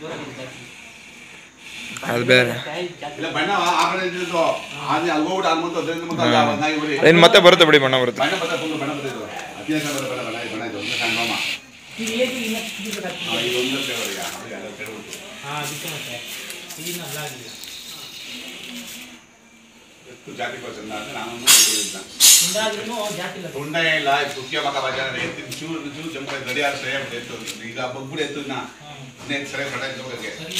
ಅದು ಬೇರೆ ಇಲ್ಲ ಬಣ್ಣ ಆ ಕಡೆ ಇದ್ದಿದ್ದು ಆದ್ರೆ ಅಲ್ಲಿ ಹೋಗ್ಬಿಟ್ಟು ಅಲ್ಲಿ ಮುಂದೆ ಹದಿನೈದು ಮುಂದೆ ಅಲ್ಲಿ ಹಂಗಾಗಿ ಬಿಡಿ ಇನ್ನು ಮತ್ತೆ ಬರುತ್ತೆ ಬಿಡಿ ಬಣ್ಣ ಬರುತ್ತೆ ಬಣ್ಣ ಬತ್ತ ಫುಲ್ ಬಣ್ಣ ಬತ್ತಿದ್ದು ಅತಿ ಹೆಚ್ಚು ಬಣ್ಣ ಬಣ್ಣ ಬಣ್ಣ ಬಣ್ಣ ಇದು ಒಂದು ಸಣ್ಣ ಮಾಮ ಇದು ಏದು ಇನ್ನ ಚಿಕ್ಕದಾಗ್ತದೆ. ಇದು ಒಂದು ಕೇಳೋದು ಈಗ ಅವ್ರಿಗೆ ಅದು ಕೇಳ್ಬಿಟ್ಟು ಹಾ ಅದಕ್ಕೆ ಮತ್ತೆ ಇದಿನ್ನ ಅಲ್ಲ ಆಗಿಲ್ಲ ಎಷ್ಟು ಜಾತಿ ಪರ್ಸನ್ ಅಂತ ನಾನು ನೋಡಿದ್ದ ಹಿಂಗಾದ್ರೂ ಜಾಸ್ತಿ ಇಲ್ಲ ತುಂಡ ಇಲ್ಲ ಸುಖಿಯ ಮಗ ಬಾಜಾರ ಎತ್ತಿನ ಚೂರು ಚೂರು ಜಂಪ ಗಡಿಯಾರ ಸರಿಯಾಗಿ ಎತ್ತು ಈಗ ಬಗ್ಬಿಡು ಎತ್ತು ನಾ ಹ್ಮ್. ಇನ್ನೇನು ಸರಿಯಾಗಿ ಕಡೆ ಹೋಗಕ್ಕೆ ಸರಿ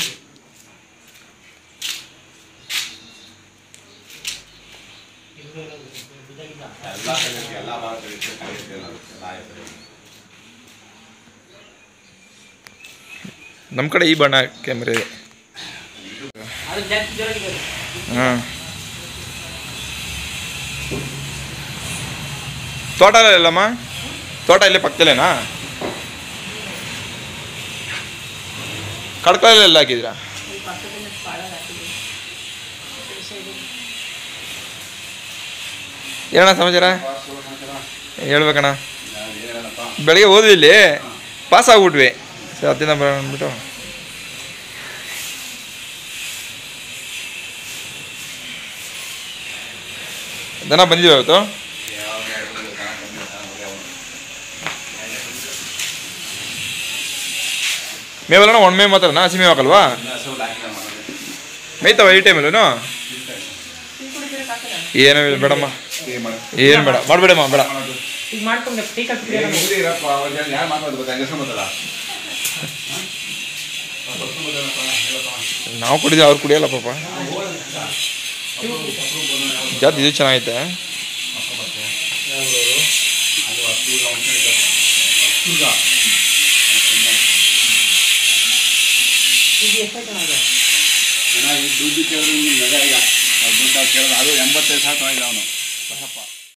ಇದು ಇರೋದು, ಇದಾಗಿಲ್ಲ. ಎಲ್ಲ ಕಲಿಯುತ್ತೆ ಎಲ್ಲ ಭಾಳ ಕಲಿಯುತ್ತೆ ಕಲಿಯುತ್ತೆ ಎಲ್ಲ ಆಯ್ತು ನಮ್ಮ ಕಡೆ ಈ ಬಣ್ಣ ಕ್ಯಾಮ್ರೆ ಇದೆ ಅದು ಜಾಸ್ತಿ ಜೋರಾಗಿದೆ ಹಾಂ ತೋಟ ಇಲ್ಲಮ್ಮ ತೋಟ ಇಲ್ಲೇ ಪಕ್ಕದಲ್ಲೇನಾ ಕಡ್ಕೊಳ್ಳೆಲ್ಲ ಹಾಕಿದ್ದೀರಾ ಈ ಪಕ್ಕದಲ್ಲಿ ಪಾಳ ಹಾಕಿದೆ ಏನಣ್ಣ ಸಮಾಚಾರ ಹೇಳ್ಬೇಕಣ್ಣ ಏನಪ್ಪ ಬೆಳಗ್ಗೆ ಹೋದ್ವಿ ಇಲ್ಲಿ ಪಾಸ್ ಆಗ್ಬಿಟ್ವಿ ಸರ್ ಹತ್ತಿನ ಬರೋಣ ಅಂದ್ಬಿಟ್ಟು ದನ ಬಂದಿವೆ ಇವತ್ತು ಮೇವಲ್ಲಣ್ಣ ಒಣ ಮೇವು ಮಾತ್ರನಾ ಹಸಿ ಮೇವು ಹಾಕಲ್ವಾ ಮೇಯ್ತಾವ ಈ ಟೈಮಲ್ಲೂ ಟೀ ಕುಡಿದ್ರೆ ಸಾಕಲ್ಲ ಏನು ಬೇಡಮ್ಮ ಏನು ಬೇಡ ಮಾಡಬೇಡಮ್ಮ ಬೇಡ ಈಗ ಮಾಡ್ಕೊಂಡು ಟೀ ಕಟ್ಟಿ ಯಾರು ಮಾತಾಡೋದು ಗೊತ್ತಾ ಹೆಂಗಸ್ರು ಮಾತಾಡ ನಾವು ಕುಡಿದೀವಿ ಅವ್ರು ಕುಡಿಯಲ್ಲ ಪಾಪ ಜಾತಿ ಇದು ಚೆನ್ನಾಗೈತೆ ಈಗ ಎಷ್ಟಾಯ್ತು ನನಗೆ ದುಡ್ಡು ಕೇಳಿದ್ರೆ ನಿಮ್ಗೆ ನಗ ಈಗ ಅವ್ರು ದುಡ್ಡು ಕೇಳಿದ್ರೆ ಅದು ಎಂಬತ್ತೈದು ಸಾವಿರ ಅವನು